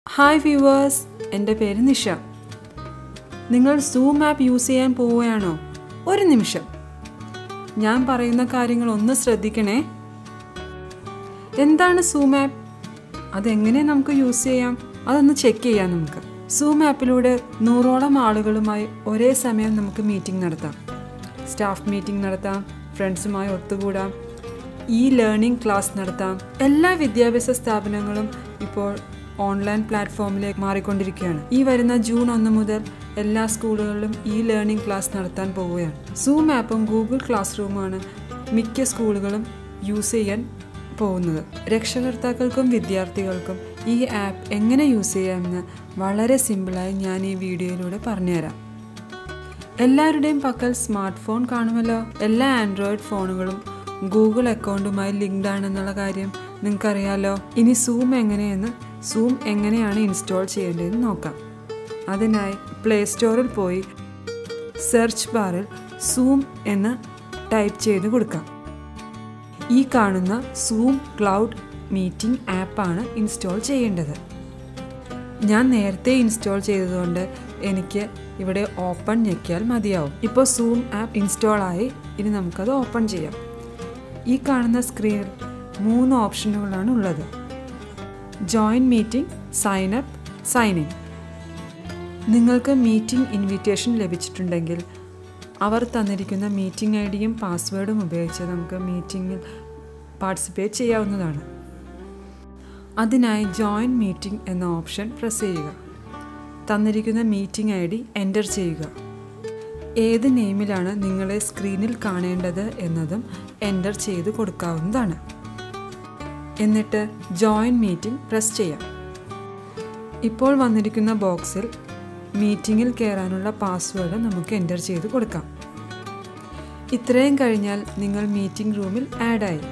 hi viewers എൻ്റെ പേര് നിഷ നിങ്ങൾ സൂം ആപ്പ് യൂസ് ചെയ്യാൻ പോവുകയാണോ ഒരു നിമിഷം ഞാൻ പറയുന്ന കാര്യങ്ങൾ ഒന്ന് ശ്രദ്ധിക്കണേ എന്താണ് സൂം ആപ്പ് അതെങ്ങനെ നമുക്ക് യൂസ് ചെയ്യാം അതൊന്ന് ചെക്ക് ചെയ്യാം നമുക്ക് സൂം ആപ്പിലൂടെ നൂറോളം ആളുകളുമായി ഒരേ സമയം നമുക്ക് മീറ്റിംഗ് നടത്താം സ്റ്റാഫ് മീറ്റിംഗ് നടത്താം ഫ്രണ്ട്സുമായി ഒത്തുകൂടാം ഈ ലേണിംഗ് ക്ലാസ് നടത്താം എല്ലാ വിദ്യാഭ്യാസ സ്ഥാപനങ്ങളും ഇപ്പോൾ ഓൺലൈൻ പ്ലാറ്റ്ഫോമിലേക്ക് മാറിക്കൊണ്ടിരിക്കുകയാണ് ഈ വരുന്ന ജൂൺ ഒന്ന് മുതൽ എല്ലാ സ്കൂളുകളിലും ഈ ലേണിംഗ് ക്ലാസ് നടത്താൻ പോവുകയാണ് സൂം ആപ്പും ഗൂഗിൾ ക്ലാസ് റൂമാണ് മിക്ക സ്കൂളുകളും യൂസ് ചെയ്യാൻ പോകുന്നത് രക്ഷകർത്താക്കൾക്കും വിദ്യാർത്ഥികൾക്കും ഈ ആപ്പ് എങ്ങനെ യൂസ് ചെയ്യാമെന്ന് വളരെ സിമ്പിളായി ഞാൻ ഈ വീഡിയോയിലൂടെ പറഞ്ഞുതരാം എല്ലാവരുടെയും പക്കൽ സ്മാർട്ട് ഫോൺ കാണുമല്ലോ എല്ലാ ആൻഡ്രോയിഡ് ഫോണുകളും ഗൂഗിൾ അക്കൗണ്ടുമായി ലിങ്ക്ഡ് ആണെന്നുള്ള കാര്യം നിങ്ങൾക്കറിയാലോ ഇനി സൂം എങ്ങനെയെന്ന് സൂം എങ്ങനെയാണ് ഇൻസ്റ്റാൾ ചെയ്യേണ്ടതെന്ന് നോക്കാം അതിനായി പ്ലേ സ്റ്റോറിൽ പോയി സെർച്ച് ബാറിൽ സൂം എന്ന് ടൈപ്പ് ചെയ്ത് കൊടുക്കാം ഈ കാണുന്ന സൂം ക്ലൗഡ് മീറ്റിംഗ് ആപ്പാണ് ഇൻസ്റ്റാൾ ചെയ്യേണ്ടത് ഞാൻ നേരത്തെ ഇൻസ്റ്റാൾ ചെയ്തതുകൊണ്ട് എനിക്ക് ഇവിടെ ഓപ്പൺ ഞെക്കിയാൽ മതിയാവും ഇപ്പോൾ സൂം ആപ്പ് ഇൻസ്റ്റാൾ ആയി ഇനി നമുക്കത് ഓപ്പൺ ചെയ്യാം ഈ കാണുന്ന സ്ക്രീനിൽ മൂന്ന് ഓപ്ഷനുകളാണ് ഉള്ളത് join meeting sign up sign in നിങ്ങൾക്ക് മീറ്റിംഗ് ഇൻവിറ്റേഷൻ ലഭിച്ചിട്ടുണ്ടെങ്കിൽ അവർ തന്നിരിക്കുന്ന മീറ്റിംഗ് ഐ ഡിയും പാസ്വേഡും ഉപയോഗിച്ച് നമുക്ക് മീറ്റിങ്ങിൽ പാർട്ടിസിപ്പേറ്റ് ചെയ്യാവുന്നതാണ് അതിനായി ജോയിൻ മീറ്റിംഗ് എന്ന ഓപ്ഷൻ പ്രസ് ചെയ്യുക തന്നിരിക്കുന്ന മീറ്റിംഗ് ഐ ഡി എൻ്റർ ചെയ്യുക ഏത് നെയിമിലാണ് നിങ്ങളെ സ്ക്രീനിൽ കാണേണ്ടത് എന്നതും എൻ്റർ ചെയ്ത് കൊടുക്കാവുന്നതാണ് എന്നിട്ട് ജോയിൻ മീറ്റിംഗ് പ്രസ് ചെയ്യാം ഇപ്പോൾ വന്നിരിക്കുന്ന ബോക്സിൽ മീറ്റിങ്ങിൽ കയറാനുള്ള പാസ്വേഡ് നമുക്ക് എൻ്റർ ചെയ്ത് കൊടുക്കാം ഇത്രയും കഴിഞ്ഞാൽ നിങ്ങൾ മീറ്റിംഗ് റൂമിൽ ആഡായി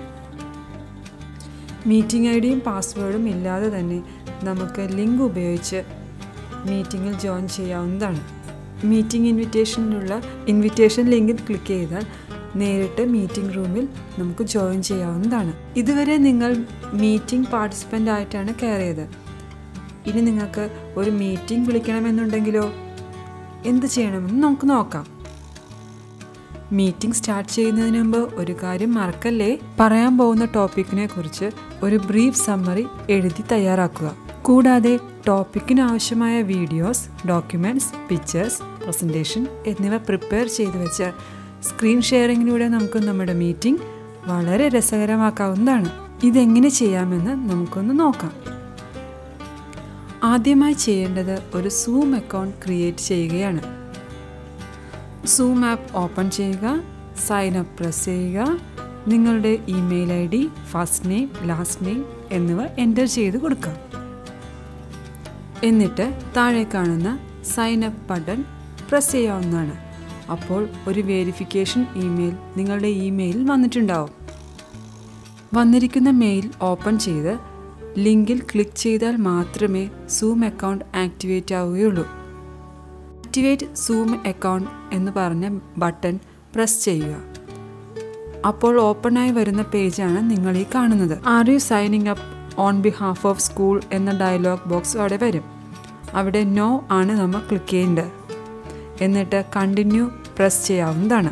മീറ്റിംഗ് ഐ ഡിയും പാസ്വേഡും ഇല്ലാതെ തന്നെ നമുക്ക് ലിങ്ക് ഉപയോഗിച്ച് മീറ്റിങ്ങിൽ ജോയിൻ ചെയ്യാവുന്നതാണ് മീറ്റിംഗ് ഇൻവിറ്റേഷനിലുള്ള ഇൻവിറ്റേഷൻ ലിങ്കിൽ ക്ലിക്ക് ചെയ്താൽ നേരിട്ട് മീറ്റിംഗ് റൂമിൽ നമുക്ക് ജോയിൻ ചെയ്യാവുന്നതാണ് ഇതുവരെ നിങ്ങൾ മീറ്റിംഗ് പാർട്ടിസിപ്പൻ്റ് ആയിട്ടാണ് കയറിയത് ഇനി നിങ്ങൾക്ക് ഒരു മീറ്റിംഗ് വിളിക്കണമെന്നുണ്ടെങ്കിലോ എന്ത് ചെയ്യണമെന്ന് നമുക്ക് നോക്കാം മീറ്റിംഗ് സ്റ്റാർട്ട് ചെയ്യുന്നതിന് മുമ്പ് ഒരു കാര്യം മറക്കല്ലേ പറയാൻ പോകുന്ന ടോപ്പിക്കിനെ കുറിച്ച് ഒരു ബ്രീഫ് സമ്മറി എഴുതി തയ്യാറാക്കുക കൂടാതെ ടോപ്പിക്കിന് ആവശ്യമായ വീഡിയോസ് ഡോക്യുമെൻറ്റ്സ് പിക്ചേഴ്സ് പ്രസൻറ്റേഷൻ എന്നിവ പ്രിപ്പയർ ചെയ്തു വെച്ച് സ്ക്രീൻ ഷെയറിങ്ങിലൂടെ നമുക്ക് നമ്മുടെ മീറ്റിംഗ് വളരെ രസകരമാക്കാവുന്നതാണ് ഇതെങ്ങനെ ചെയ്യാമെന്ന് നമുക്കൊന്ന് നോക്കാം ആദ്യമായി ചെയ്യേണ്ടത് ഒരു സൂം അക്കൗണ്ട് ക്രിയേറ്റ് ചെയ്യുകയാണ് സൂം ആപ്പ് ഓപ്പൺ ചെയ്യുക സൈൻ അപ്പ് പ്രസ് ചെയ്യുക നിങ്ങളുടെ email I D first name last name എന്നിവ എൻ്റർ ചെയ്ത് കൊടുക്കുക എന്നിട്ട് താഴെ കാണുന്ന സൈൻ അപ്പ് ബട്ടൺ പ്രസ് ചെയ്യാവുന്നതാണ് അപ്പോൾ ഒരു വേരിഫിക്കേഷൻ ഇമെയിൽ നിങ്ങളുടെ ഇമെയിലിൽ വന്നിട്ടുണ്ടാവും വന്നിരിക്കുന്ന മെയിൽ ഓപ്പൺ ചെയ്ത് ലിങ്കിൽ ക്ലിക്ക് ചെയ്താൽ മാത്രമേ സൂം അക്കൗണ്ട് ആക്ടിവേറ്റ് ആവുകയുള്ളൂ ആക്ടിവേറ്റ് സൂം അക്കൗണ്ട് എന്ന് പറഞ്ഞ ബട്ടൺ പ്രസ് ചെയ്യുക അപ്പോൾ ഓപ്പണായി വരുന്ന പേജാണ് നിങ്ങൾ ഈ കാണുന്നത് are you signing up on behalf of school എന്ന ഡയലോഗ് ബോക്സ് അവിടെ വരും അവിടെ നോ ആണ് നമ്മൾ ക്ലിക്ക് ചെയ്യേണ്ടത് എന്നിട്ട് കണ്ടിന്യൂ പ്രസ് ചെയ്യാവുന്നതാണ്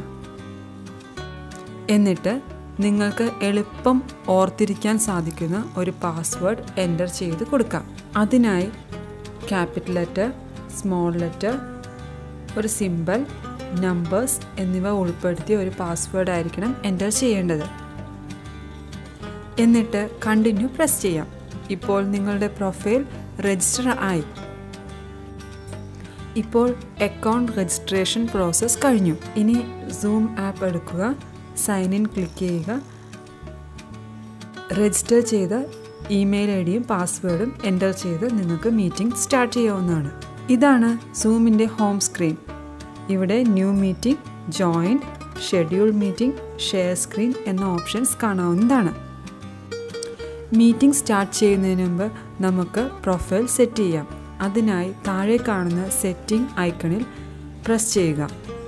എന്നിട്ട് നിങ്ങൾക്ക് എളുപ്പം ഓർത്തിരിക്കാൻ സാധിക്കുന്ന ഒരു പാസ്വേഡ് എൻ്റർ ചെയ്ത് കൊടുക്കാം അതിനായി ക്യാപിറ്റൽ ലെറ്റർ സ്മോൾ ലെറ്റർ ഒരു സിമ്പിൾ നമ്പേഴ്സ് എന്നിവ ഉൾപ്പെടുത്തിയ ഒരു പാസ്വേഡ് ആയിരിക്കണം എൻ്റർ ചെയ്യേണ്ടത് എന്നിട്ട് കണ്ടിന്യൂ പ്രസ് ചെയ്യാം ഇപ്പോൾ നിങ്ങളുടെ പ്രൊഫൈൽ രജിസ്റ്റർ ആയി ഇപ്പോൾ അക്കൗണ്ട് രജിസ്ട്രേഷൻ പ്രോസസ്സ് കഴിഞ്ഞു ഇനി സൂം ആപ്പ് എടുക്കുക സൈൻ ഇൻ ക്ലിക്ക് ചെയ്യുക രജിസ്റ്റർ ചെയ്ത ഇമെയിൽ ഐ ഡിയും പാസ്വേഡും എൻ്റർ ചെയ്ത് നിങ്ങൾക്ക് മീറ്റിംഗ് സ്റ്റാർട്ട് ചെയ്യാവുന്നതാണ് ഇതാണ് സൂമിൻ്റെ ഹോം സ്ക്രീൻ ഇവിടെ new meeting join schedule meeting share screen എന്ന ഓപ്ഷൻസ് കാണാവുന്നതാണ് മീറ്റിംഗ് സ്റ്റാർട്ട് ചെയ്യുന്നതിന് മുമ്പ് നമുക്ക് പ്രൊഫൈൽ സെറ്റ് ചെയ്യാം അതിനായി താഴെ കാണുന്ന സെറ്റിംഗ് ഐക്കണിൽ പ്രസ് ചെയ്യുക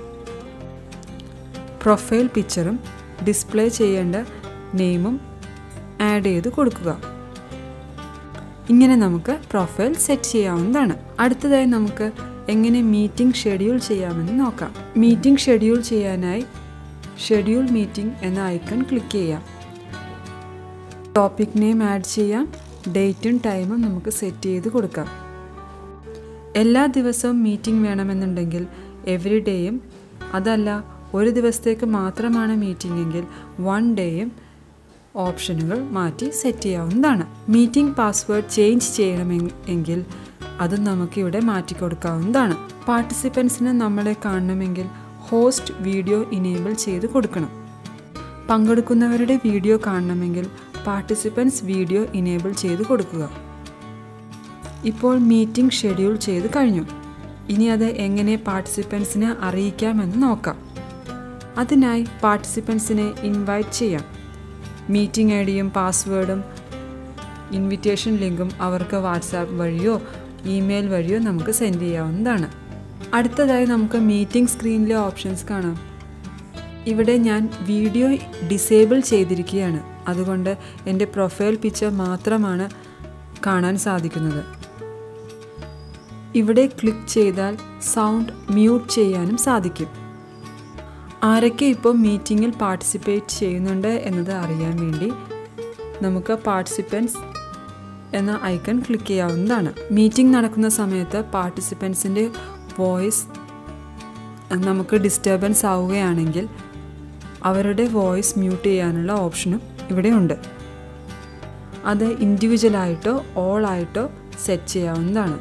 പ്രൊഫൈൽ പിക്ചറും ഡിസ്പ്ലേ ചെയ്യേണ്ട നെയിമും ആഡ് ചെയ്ത് കൊടുക്കുക ഇങ്ങനെ നമുക്ക് പ്രൊഫൈൽ സെറ്റ് ചെയ്യാവുന്നതാണ് അടുത്തതായി നമുക്ക് എങ്ങനെ മീറ്റിംഗ് ഷെഡ്യൂൾ ചെയ്യാമെന്ന് നോക്കാം മീറ്റിംഗ് ഷെഡ്യൂൾ ചെയ്യാനായി ഷെഡ്യൂൾ മീറ്റിംഗ് എന്ന ഐക്കൺ ക്ലിക്ക് ചെയ്യാം ടോപ്പിക് നെയിം ആഡ് ചെയ്യാം ഡേറ്റും ടൈമും നമുക്ക് സെറ്റ് ചെയ്ത് കൊടുക്കാം എല്ലാ ദിവസവും മീറ്റിംഗ് വേണമെന്നുണ്ടെങ്കിൽ എവറി ഡേയും അതല്ല ഒരു ദിവസത്തേക്ക് മാത്രമാണ് മീറ്റിംഗ് എങ്കിൽ വൺ ഡേയും ഓപ്ഷനുകൾ മാറ്റി സെറ്റ് ചെയ്യാവുന്നതാണ് മീറ്റിംഗ് പാസ്വേഡ് ചേഞ്ച് ചെയ്യണമെങ്കിൽ അത് നമുക്കിവിടെ മാറ്റി കൊടുക്കാവുന്നതാണ് പാർട്ടിസിപ്പൻസിന് നമ്മളെ കാണണമെങ്കിൽ ഹോസ്റ്റ് വീഡിയോ ഇനേബിൾ ചെയ്ത് കൊടുക്കണം പങ്കെടുക്കുന്നവരുടെ വീഡിയോ കാണണമെങ്കിൽ പാർട്ടിസിപ്പൻസ് വീഡിയോ ഇനേബിൾ ചെയ്ത് കൊടുക്കുക ഇപ്പോൾ മീറ്റിംഗ് ഷെഡ്യൂൾ ചെയ്ത് കഴിഞ്ഞു ഇനി അത് എങ്ങനെ പാർട്ടിസിപ്പൻസിനെ അറിയിക്കാമെന്ന് നോക്കാം അതിനായി പാർട്ടിസിപ്പൻസിനെ ഇൻവൈറ്റ് ചെയ്യാം മീറ്റിംഗ് ഐ ഡിയും പാസ്വേഡും ഇൻവിറ്റേഷൻ ലിങ്കും അവർക്ക് വാട്സാപ്പ് വഴിയോ ഇമെയിൽ വഴിയോ നമുക്ക് സെൻഡ് ചെയ്യാവുന്നതാണ് അടുത്തതായി നമുക്ക് മീറ്റിംഗ് സ്ക്രീനിലെ ഓപ്ഷൻസ് കാണാം ഇവിടെ ഞാൻ വീഡിയോ ഡിസേബിൾ ചെയ്തിരിക്കുകയാണ് അതുകൊണ്ട് എൻ്റെ പ്രൊഫൈൽ പിക്ചർ മാത്രമാണ് കാണാൻ സാധിക്കുന്നത് ഇവിടെ ക്ലിക്ക് ചെയ്താൽ സൗണ്ട് മ്യൂട്ട് ചെയ്യാനും സാധിക്കും ആരൊക്കെ ഇപ്പോൾ മീറ്റിങ്ങിൽ പാർട്ടിസിപ്പേറ്റ് ചെയ്യുന്നുണ്ട് എന്നത് അറിയാൻ വേണ്ടി നമുക്ക് പാർട്ടിസിപ്പൻസ് എന്ന ഐക്കൺ ക്ലിക്ക് ചെയ്യാവുന്നതാണ് മീറ്റിംഗ് നടക്കുന്ന സമയത്ത് പാർട്ടിസിപ്പൻസിൻ്റെ വോയിസ് നമുക്ക് ഡിസ്റ്റർബൻസ് ആവുകയാണെങ്കിൽ അവരുടെ വോയിസ് മ്യൂട്ട് ചെയ്യാനുള്ള ഓപ്ഷനും ഇവിടെ ഉണ്ട് അത് ഇൻഡിവിജ്വലായിട്ടോ ഓൾ ആയിട്ടോ സെറ്റ് ചെയ്യാവുന്നതാണ്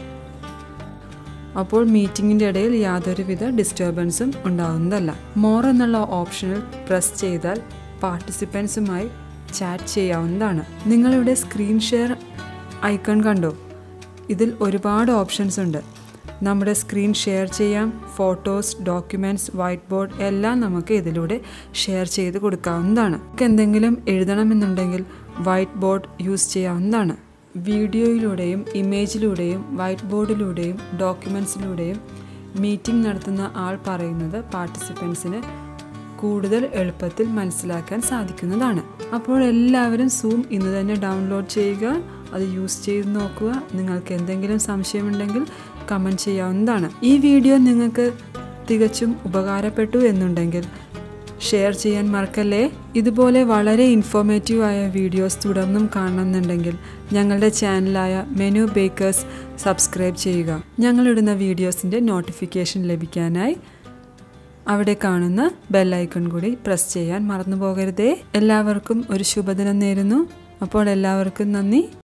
അപ്പോൾ മീറ്റിങ്ങിൻ്റെ ഇടയിൽ യാതൊരുവിധ ഡിസ്റ്റർബൻസും ഉണ്ടാവുന്നതല്ല മോർ എന്നുള്ള ഓപ്ഷനിൽ പ്രസ് ചെയ്താൽ പാർട്ടിസിപ്പൻസുമായി ചാറ്റ് ചെയ്യാവുന്നതാണ് നിങ്ങളിവിടെ സ്ക്രീൻ ഷെയർ ഐക്കൺ കണ്ടോ ഇതിൽ ഒരുപാട് ഓപ്ഷൻസ് ഉണ്ട് നമ്മുടെ സ്ക്രീൻ ഷെയർ ചെയ്യാം ഫോട്ടോസ് ഡോക്യുമെൻറ്റ്സ് വൈറ്റ് ബോർഡ് എല്ലാം നമുക്ക് ഇതിലൂടെ ഷെയർ ചെയ്ത് കൊടുക്കാവുന്നതാണ് നമുക്ക് എന്തെങ്കിലും എഴുതണമെന്നുണ്ടെങ്കിൽ വൈറ്റ് ബോർഡ് യൂസ് ചെയ്യാവുന്നതാണ് വീഡിയോയിലൂടെയും ഇമേജിലൂടെയും വൈറ്റ് ബോർഡിലൂടെയും ഡോക്യുമെൻസിലൂടെയും മീറ്റിംഗ് നടത്തുന്ന ആൾ പറയുന്നത് പാർട്ടിസിപ്പൻസിന് കൂടുതൽ എളുപ്പത്തിൽ മനസ്സിലാക്കാൻ സാധിക്കുന്നതാണ് അപ്പോൾ എല്ലാവരും സൂം ഇന്ന് തന്നെ ഡൗൺലോഡ് ചെയ്യുക അത് യൂസ് ചെയ്ത് നോക്കുക നിങ്ങൾക്ക് എന്തെങ്കിലും സംശയമുണ്ടെങ്കിൽ കമൻറ്റ് ചെയ്യാവുന്നതാണ് ഈ വീഡിയോ നിങ്ങൾക്ക് തികച്ചും ഉപകാരപ്പെട്ടു എന്നുണ്ടെങ്കിൽ ഷെയർ ചെയ്യാൻ മറക്കല്ലേ ഇതുപോലെ വളരെ ഇൻഫോർമേറ്റീവായ വീഡിയോസ് തുടർന്നും കാണണമെന്നുണ്ടെങ്കിൽ ഞങ്ങളുടെ ചാനലായ മെനു ബേക്കേഴ്സ് സബ്സ്ക്രൈബ് ചെയ്യുക ഞങ്ങളിടുന്ന വീഡിയോസിൻ്റെ നോട്ടിഫിക്കേഷൻ ലഭിക്കാനായി അവിടെ കാണുന്ന ബെല്ലൈക്കൺ കൂടി പ്രസ് ചെയ്യാൻ മറന്നു പോകരുതേ എല്ലാവർക്കും ഒരു ശുഭദിനം നേരുന്നു അപ്പോൾ എല്ലാവർക്കും നന്ദി